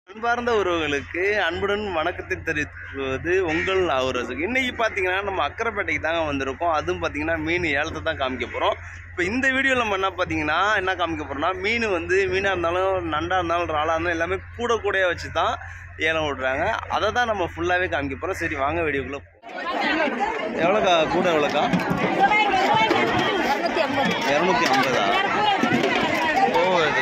அன்பார்ந்த உறவுகளுக்கு அன்புடன் வணக்கத்தை தெரிவிப்பது உங்கள் நாகராஜுக்கு இன்னைக்கு பார்த்தீங்கன்னா நம்ம அக்கரைப்பேட்டைக்கு தாங்க வந்திருக்கோம் அதுவும் பார்த்தீங்கன்னா மீன் ஏலத்தை தான் காமிக்க போகிறோம் இப்போ இந்த வீடியோவில் நம்ம என்ன பார்த்தீங்கன்னா என்ன காமிக்க போகிறோம்னா மீன் வந்து மீனாக இருந்தாலும் நண்டாக இருந்தாலும் இறாலாக இருந்தாலும் எல்லாமே கூட கூடையாக வச்சு தான் ஏலம் விடுறாங்க அதை தான் நம்ம ஃபுல்லாகவே காமிக்க போகிறோம் சரி வாங்க வீடியோக்குள்ளே எவ்வளோக்கா கூட எவ்வளோக்கா இரநூத்தி ஐம்பதா ஓ இது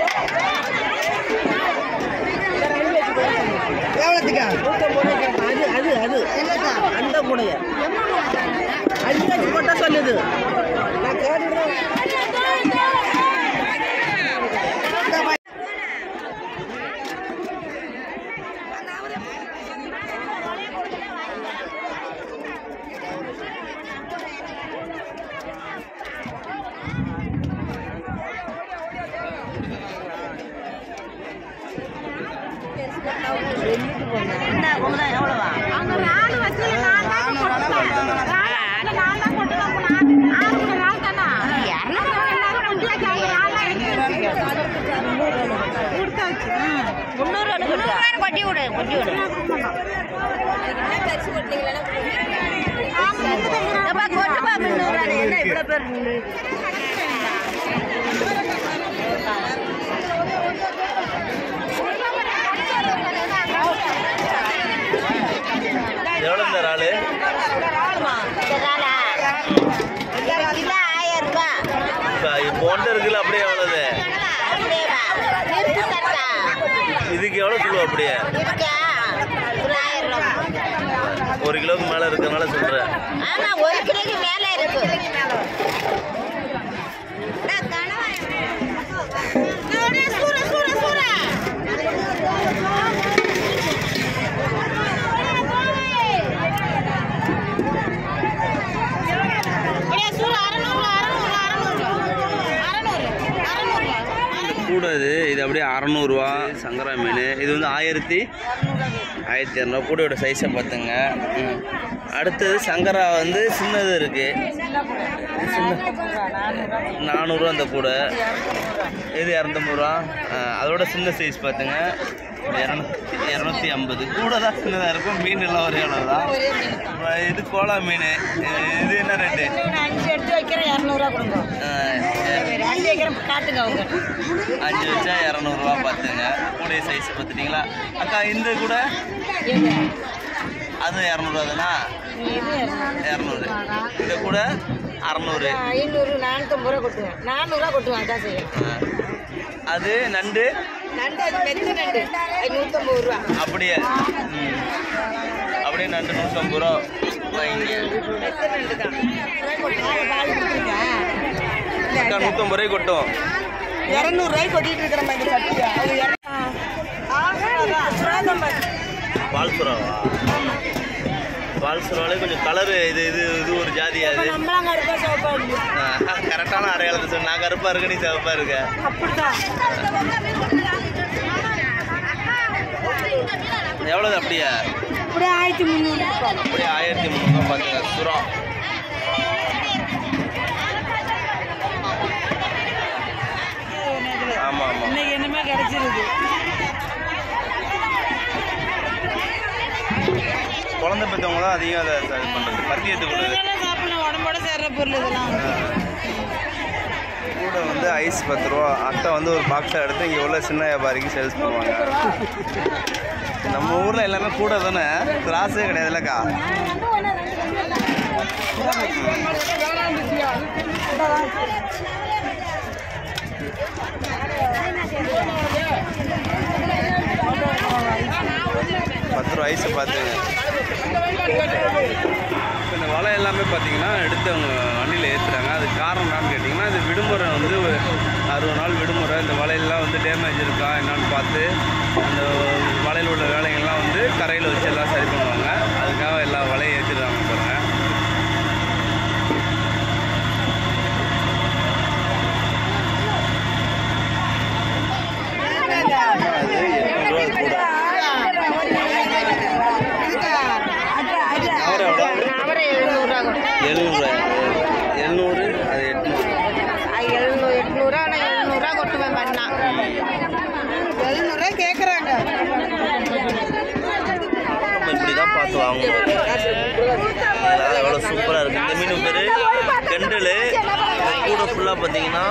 எவ்வளோத்துக்கா அது அது அது அந்த கூடைய அடிச்சு போட்டா சொல்லுது நான் கேட்டுடுறேன் அங்க நாலு வச்சுல நான் தான் கொட்டுவேன். நாலு நான் தான் கொட்டுவேன். அப்ப நான் ஆறு மணி நாள் தானா? எல்லாரும் கொட்டியாச்சு. அவங்க நாலா எடுத்து கொடுத்தாச்சு. ஆமா, இதுதான் எவ்வளோ இந்த இறாலு இப்போ இப்போ ஒன்று இருக்குல்ல அப்படியே எவ்வளோது இதுக்கு எவ்வளோ சொல்லுவோம் அப்படியே ஒரு கிலோவுக்கு மேலே இருக்கிறதுனால சொல்கிறேன் ஆமா ஒரு கிலோக்கு மேல இருக்கு சூர, சூர, சூர. அப்படியே சூர, அறநூறு, அறநூறு, அறநூறு. அறநூறு, அறநூறு, அறநூறு. கூட இது இது அப்படியே அறநூறுவா சங்கரா மீன் இது வந்து ஆயிரத்தி ஆயிரத்தி இரநூறுவா கூடையோட சைஸை பார்த்துங்க ம். அடுத்தது சங்கரா வந்து சின்னது இருக்கு சின்ன நானூறுரூவா அந்த கூடை இது இரநூத்தம்பது ரூபா ஆ, அதோட சின்ன சைஸ் பார்த்துங்க இரநூத்தி இரநூத்தி ஐம்பது கூட தான் சின்னதாக இருக்கும் மீன் எல்லாம் ஒரே அளவு தான் அப்புறம் இது கோலா மீன் இது என்ன ரேட்டு அஞ்சு எடுத்து வைக்கிறேன் இரநூறுவா கொடுங்க அஞ்சு வைக்கிறேன் காட்டுங்க அவங்க அஞ்சு வச்சா இரநூறுவா பார்த்துங்க கூடைய சைஸ் பார்த்துட்டிங்களா அக்கா இந்த கூட அது இரநூறுவா தானா இரநூறு இந்த கூட அறநூறு ஐநூறு நானூற்றம்பது ரூபா கொட்டுவேன் நானூறுரூவா கொட்டுவேன் அதான் செய்யும் ஆ. அது நண்டு நண்டு அது மெத்த நண்டு அது நூற்றம்பது ரூபா அப்படியே ம். அப்படியே நண்டு நூற்றம்பது ரூபா வாங்கிங்க மெத்த நண்டு தான் பால் கொடுத்துருக்கேன் அக்கா நூற்றம்பது ரூபாய்க்கு கொட்டும் இரநூறுவாய்க்கு கொட்டிட்டு இருக்கிற மாதிரி சட்டியா அது பால் சுறாவா பால் சுறாவிலே கொஞ்சம் கலரு இது இது இது ஒரு ஜாதியா இது நம்மளாம் கருப்பா சோப்பா இருக்கு கரெக்டான அடையாளத்தை சொல்லு நான் கருப்பா இருக்க நீ சிவப்பா இருக்க அப்படிதான் எவ்வளவு அப்படியே அப்படியே ஆயிரத்தி முந்நூறு அப்படியே ஆயிரத்தி முந்நூறுபா பார்த்துங்க சுறா ஆமா ஆமா இன்னைக்கு என்னமே கிடைச்சிருக்கு குழந்தை பெற்றவங்க தான் அதிகம் அதை இது பண்றது பருத்தி எடுத்துக்கொள்ளுது சாப்பிடலாம் உடம்போட சேர்ற பொருள் இதெல்லாம் கூட வந்து ஐஸ் பத்து ரூபா அட்டை வந்து ஒரு பாக்ஸை எடுத்து இங்கே உள்ள சின்ன வியாபாரிக்கு சேல்ஸ் பண்ணுவாங்க நம்ம ஊரில் எல்லாமே கூட தானே கிராஸே கிடையாதுல்லக்கா பத்து ரூபா ஐஸை பார்த்துங்க இப்போ இந்த வலை எல்லாமே பார்த்தீங்கன்னா எடுத்து அவங்க வண்டியில் ஏற்றுறாங்க அது காரணம் என்னன்னு கேட்டிங்கன்னா இது விடுமுறை வந்து ஒரு அறுபது நாள் விடுமுறை இந்த வலையெல்லாம் வந்து டேமேஜ் இருக்கா என்னன்னு பார்த்து அந்த வலையில் உள்ள வேலைகள்லாம் வந்து கரையில் வச்சு எல்லாம் சரி பண்ணுவாங்க அதுக்காக எல்லா வலையும் ஏற்றிடுறாங்க பாருங்க அது எட்நூறுவா கூட அவரை எவ்வளோ அவரை எழுநூறுரூவா கொடுக்கும் எழுநூறுவா எழுநூறு அது எட்நூறு எழுநூறு எட்நூறுரூவா ஆனால் எழுநூறுரூவா கொட்டுவேன் பண்ணா எழுநூறுவா கேட்குறாங்க எவ்வளோ பார்த்தீங்கன்னா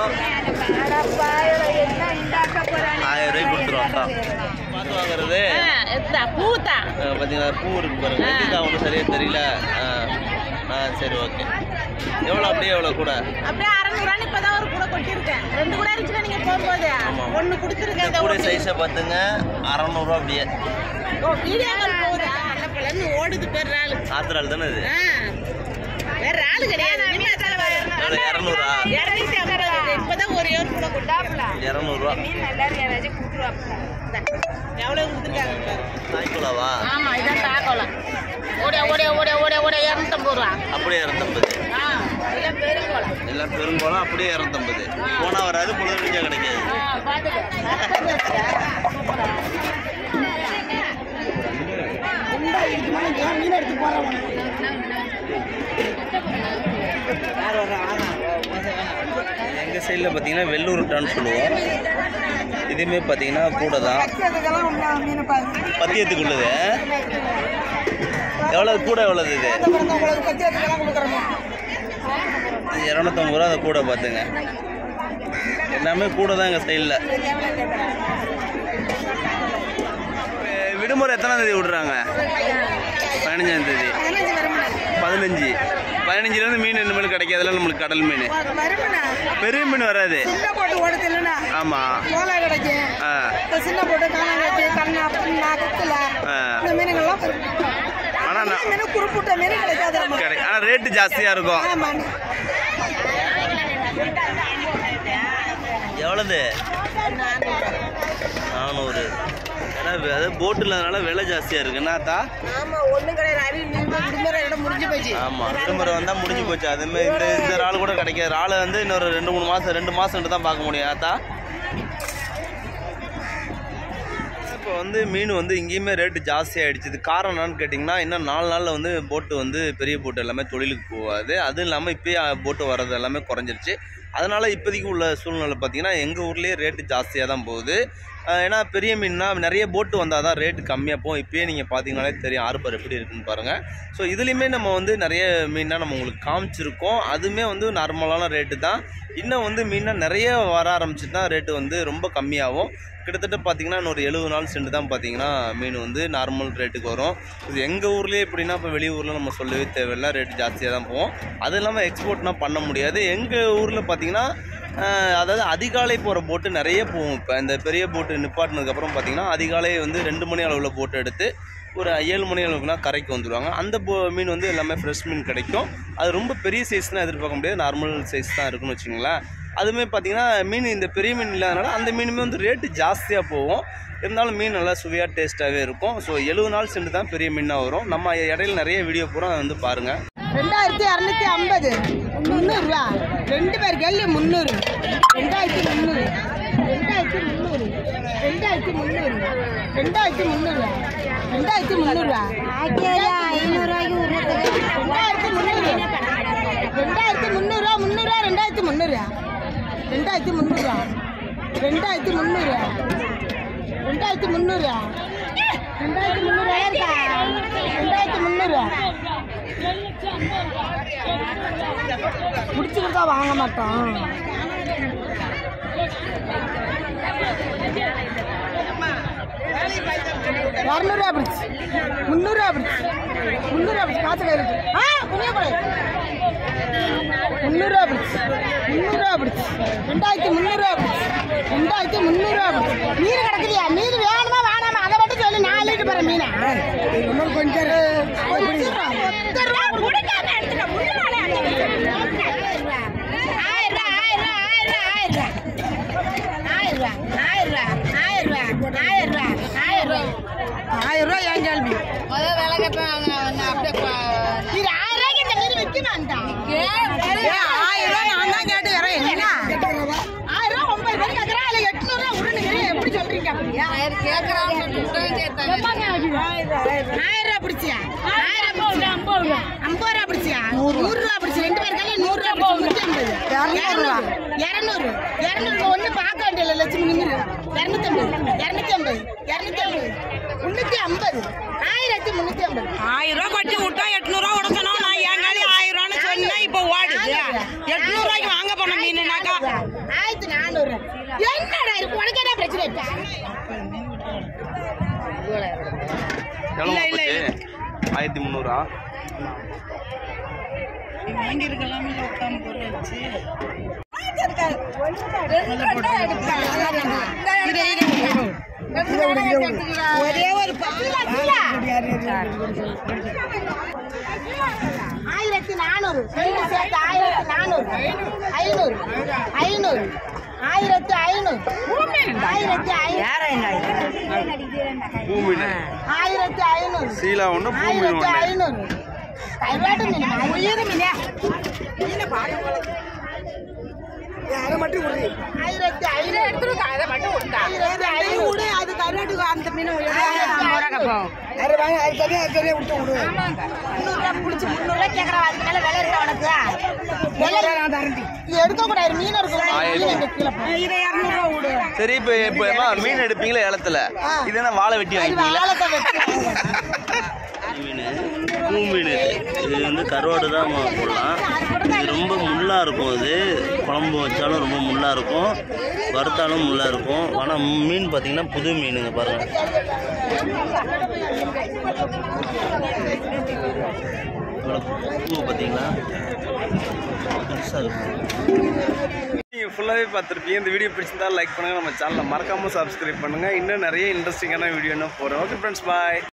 ஆயிரம் ரூபாய்க்கு கொடுத்துருவோம் அக்கா பார்த்து வாங்குறது பூத்தா அஹ் பார்த்தீங்களா பூ இருக்கு பாருங்க எப்படிக்கா ஒன்றும் சரியாக தெரியல ஆ ஆ சரி ஓகே எவ்வளோ அப்படியே எவ்வளோ கூட அப்படியே அறநூறுவான்னு இப்பதான் ஒரு கூட கொட்டியிருக்கேன் ரெண்டு கூட இருந்துச்சுன்னா நீங்க போகும்போது ஒண்ணு கொடுத்துருக்கேன் இந்த கூட சைஸை பார்த்துங்க அறநூறுவா அப்படியே வீடியோ கால் போகுதா நல்ல பலன்னு ஓடுது பேர் ஆளு ஆத்திரால் தானே இது ஆ. வேற ஆளு கிடையாது இனிமே அதால வர- எவ்வளோ இரநூறா இருநூத்தி ஐம்பது. இப்பதான் ஒரே ஒரு கூட கொட்டாப்புல இரநூறுவா எல்லாரும் யாராச்சும் கொடுத்துருவாப்புல எவ்வளவு கொடுத்துருக்காங்க பாரு. நாய்க்குலாவா ஆமா இதான் தாக்கோலாம் ஓடிய ஓடிய ஓடிய ஓடிய ஓடிய இரநூத்தம்பது ரூபா அப்படியே இரநூத்தம்பது ஆ இதெல்லாம் பெருங்கோலம் எல்லாம் பெருங்கோளம் அப்படியே இரநூத்தம்பது போனால் வராது பொழுது விடிஞ்சா கிடைக்காது ஆ பாத்துக்க மீன் எடுத்து போறேன் எங்கள் சைடில் பார்த்தீங்கன்னா வெள்ளூருட்டான்னு சொல்லுவோம் இதுவுமே பார்த்தீங்கன்னா கூட தான் அதுக்கெல்லாம் உண்டா மீன் பாருங்க பத்தியத்துக்குள்ளது எவ்வளோ கூட எவ்வளோது இது உங்களுக்கு பத்தியத்துக்கெல்லாம் கொடுக்குறோம் இரநூத்தம்பது ரூபா அந்த கூட பார்த்துங்க எல்லாமே கூட தான் எங்கள் சைடில் விடுமுறை எத்தனாம் தேதி விடுறாங்க பதினஞ்சாம் தேதி பதினஞ்சு வருமண்ணா பதினஞ்சு பதினஞ்சுலேருந்து மீன் இனிமேல் கிடைக்காதுல நம்மளுக்கு கடல் மீன் வருமண்ணா பெரிய மீன் வராது சின்ன போட்டு ஓடுது இல்லைண்ணா ஆமாம் கோலா கிடைக்கும் ஆ இந்த சின்ன போட்டு காணாங்கட்டி கண்ணா புண்ணா குத்துல ஆ. இந்த மீனுங்கள்லாம் வரும். ஆனால் நான் மீன் குறிப்பிட்ட மீன் கிடைக்காது நம்ம. கிடை ஆனால் ரேட்டு ஜாஸ்தியாக இருக்கும் ஆமாண்ணா எவ்வளவு நானூறு ஏன்னா வெ- அது போட்டு இல்லாதனால விலை ஜாஸ்தியாக இருக்குன்னா தா ஆமா ஒண்ணும் கிடையாது அரி நீங்க விடுமுறை இடம் முடிஞ்சு போச்சு ஆமாம் விடுமுறை வந்தால் முடிஞ்சு போச்சு அதுமாதிரி இந்த இந்த இறால் கூட கிடைக்காது இறால் வந்து இன்னொரு ரெண்டு மூணு மாதம் ரெண்டு மாதம் தான் பார்க்க முடியும் ஆத்தா இப்போ வந்து மீன் வந்து இங்கேயுமே ரேட்டு ஜாஸ்தி ஆகிடுச்சு இது காரணம் என்னன்னு கேட்டிங்கன்னா இன்னும் நாலு நாளில் வந்து போட்டு வந்து பெரிய போட்டு எல்லாமே தொழிலுக்கு போகாது அதுவும் இல்லாமல் இப்போயே போட்டு வர்றது எல்லாமே குறைஞ்சிருச்சு அதனால் இப்போதைக்கு உள்ள சூழ்நிலை பார்த்திங்கன்னா எங்கள் ஊர்லேயே ரேட்டு ஜாஸ்தியாக தான் போகுது அஹ் ஏன்னா பெரிய மீன்னா நிறைய போட்டு வந்தால் தான் ரேட்டு கம்மியாக போகும் இப்போயே நீங்கள் பார்த்தீங்கனாலே தெரியும் ஆர்பர் எப்படி இருக்குன்னு பாருங்கள் ஸோ இதுலேயுமே நம்ம வந்து நிறைய மீனாக நம்ம உங்களுக்கு காமிச்சிருக்கோம் அதுவுமே வந்து நார்மலான ரேட்டு தான் இன்னும் வந்து மீனா நிறைய வர ஆரம்பிச்சுட்டு தான் ரேட்டு வந்து ரொம்ப கம்மியாகும் கிட்டத்தட்ட பார்த்தீங்கன்னா இன்னொரு எழுபது நாள் சென்று தான் பார்த்தீங்கன்னா மீன் வந்து நார்மல் ரேட்டுக்கு வரும் இது எங்கள் ஊர்லேயே எப்படின்னா இப்போ வெளியூரில் நம்ம சொல்லவே தேவையில்ல ரேட்டு ஜாஸ்தியாக தான் போகும் அது இல்லாமல் எக்ஸ்போர்ட்னா பண்ண முடியாது எங்கள் ஊரில் பார்த்தீங்கன்னா ஆஹ், அதாவது அதிகாலை போகிற போட்டு நிறைய போகும் இப்போ இந்த பெரிய போட்டு நிப்பாட்டினதுக்கப்புறம் பார்த்தீங்கன்னா அதிகாலை வந்து ரெண்டு மணி அளவில் போட்டு எடுத்து ஒரு ஏழு மணி அளவுக்குனா கரைக்கு வந்துடுவாங்க அந்த போ மீன் வந்து எல்லாமே ஃப்ரெஷ் மீன் கிடைக்கும் அது ரொம்ப பெரிய சைஸ்லாம் எதிர்பார்க்க முடியாது நார்மல் சைஸ் தான் இருக்குன்னு வச்சுங்களேன் அதுவுமே பார்த்தீங்கன்னா மீன் இந்த பெரிய மீன் இல்லாதனால அந்த மீனுமே வந்து ரேட்டு ஜாஸ்தியாக போகும் இருந்தாலும் மீன் நல்லா சுவையாக டேஸ்ட்டாகவே இருக்கும் ஸோ எழுபது நாள் சென்று தான் பெரிய மீனாக வரும் நம்ம இடையில நிறைய வீடியோ பூரா வந்து பாருங்கள் ரெண்டாயிரத்தி அறுநூத்தி ஐம்பது முந்நூறுரூவா ரெண்டு பேர் கேள்வி முந்நூறு ரெண்டாயிரத்தி முந்நூறு ரெண்டாயிரத்தி முந்நூறு ரெண்டாயிரத்தி முந்நூறு ரெண்டாயிரத்தி முந்நூறு ரெண்டாயிரத்தி முந்நூறுரூவா ஐநூறுரூவாய்க்கு ரெண்டாயிரத்தி முந்நூறு ரெண்டாயிரத்தி முந்நூறுரூவா முந்நூறுரூவா ரெண்டாயிரத்தி முந்நூறுரூவா ரெண்டாயிரத்தி முந்நூறுரூவா ரெண்டாயிரத்தி முந்நூறுரூவா ரெண்டாயிரத்தி முந்நூறுரூவா ரெண்டாயிரத்தி முந்நூறுரூவா இருக்கா ரெண்டாயிரத்தி முந்நூறுரூவா முடிச்சு கொடுத்தா வாங்க மாட்டோம் இரநூறுவா பிடிச்சி முந்நூறுரூவா பிடிச்சி முந்நூறுரூவா பிடிச்சி காசு கையில் இருக்கு. ஆ புண்ணிய கொடை முந்நூறுரூவா பிடிச்சி முந்நூறுரூவா பிடிச்சி ரெண்டாயிரத்தி முந்நூறுரூவா பிடிச்சி ரெண்டாயிரத்தி முந்நூறுரூவா பிடிச்சி மீன் கிடக்குதியா மீன் வேணுமா வேணாமா அதை மட்டும் சொல்லி நான் அள்ளிட்டு போகிறேன் மீனை இன்னொரு கொஞ்சம் கொஞ்சம் ரூபா குடிக்காம எடுத்துக்க முன்னாலே ஆயிரம் ரூபா ஆயிரம் ரூபா ஆயிரம் ரூபா ஆயிரம் ரூபா ஆயிரம் ரூபா ஆயிரம் ரூபா ஆயிரம் ரூபா ஆயிரம் ரூபா என் கேள்வி முதல் வேலை கேட்பேன் அப்படியே இது ஆயிரம் ரூபாய்க்கு இந்த மீன் விற்குமான்டா ஆயிரம் ரூபாய் நான் தான் கேட்டு வரேன் என்ன ஆயிரம் ரூபாய் ஒன்பது பேர் கேட்குறேன் அதில் எட்நூறுவா உடனே எப்படி சொல்றீங்க அப்படியா ஆயிரம் ரூபா பிடிச்சியா ஆயிரம் ஐம்பது ரூபா பிடிச்சியா நூறு ரூபா பிடிச்சி ரெண்டு பேர் கையில நூறு ரூபா பிடிச்சி நூற்றி ஐம்பது இரநூறு இரநூறு ஒன்று பார்க்க வேண்டிய லட்சுமி நிமிரு இரநூத்தி ஐம்பது இரநூத்தி ஐம்பது இரநூத்தி ஐம்பது முன்னூத்தி ஐம்பது ஆயிரத்தி முன்னூத்தி ஐம்பது ஆயிரம் ரூபாய் கொட்டி விட்டா எட்நூறுவா உடச்சணும் நான் என் காலி ஆயிரம் ரூபான்னு சொன்னா இப்போ ஓடுது எட்நூறு ரூபாய்க்கு வாங்க போன மீனுனாக்கா எவ்வளோ போச்சு ஆயிரத்தி முந்நூறா ஒரே ஒரு ஆயிரத்தி நானூறு ரெண்டு சேர்த்து ஆயிரத்தி நானூறு ஐநூறு ஐநூறு ஆயிரத்தி ஐநூறு ஆயிரத்தி ஐநூறு பூமீன் ஆயிரத்தி ஐநூறு சீலா ஒன்று பூமீன் ஆயிரத்தி ஒன்று ஐநூறு கருவாட்டு மீன் உயிர் மீன் அதை மட்டும் விடு ஆயிரத்தி ஐநூறு ஆயிரத்தி ஐநூறு அது கருவாட்டுக்கு அந்த மீன் ஆயிரத்தி அது வாங்க அது தனியாக அது தனியாக விட்டு விடு முந்நூறுரூவா பிடிச்சி முந்நூறுரூவா கேட்குறா அதுக்கு மேலே விலை இருக்கா உனக்கு விலை நான் தரண்டி இது எடுக்கக்கூடாது மீன் இருக்கக்கூடாது ஆயிரத்தி- மீன் இங்க கீழே போடு. இதை இரநூறுவா விடு சரி இப்போ இப்போ ஏம்மா, மீன் எடுப்பீங்களா ஏலத்தில் இது என்ன வாழை வெட்டி இது வாங்கிப்பீங்களா வாழைக்காய் வெட்டு. மீன் பூ மீன் இது வந்து கருவாடு தான் போடலாம் இது ரொம்ப முள்ளாக இருக்கும் இது குழம்பு வச்சாலும் ரொம்ப முள்ளாக இருக்கும் வறுத்தாலும் முள்ளாக இருக்கும் ஆனால் மீன் பார்த்தீங்கன்னா புது மீனுங்க பாருங்க இவ்வளோ பூவை பார்த்தீங்களா பெருசாக இருக்கும் நீங்கள் ஃபுல்லாகவே பார்த்துருப்பீங்க இந்த வீடியோ பிடிச்சிருந்தா லைக் பண்ணுங்கள் நம்ம சேனலை மறக்காமல் சப்ஸ்கிரைப் பண்ணுங்கள் இன்னும் நிறைய இன்ட்ரெஸ்டிங்கான வீடியோ என்ன போகிறோம் ஓகே ஃப்ரெண்ட்ஸ் பாய்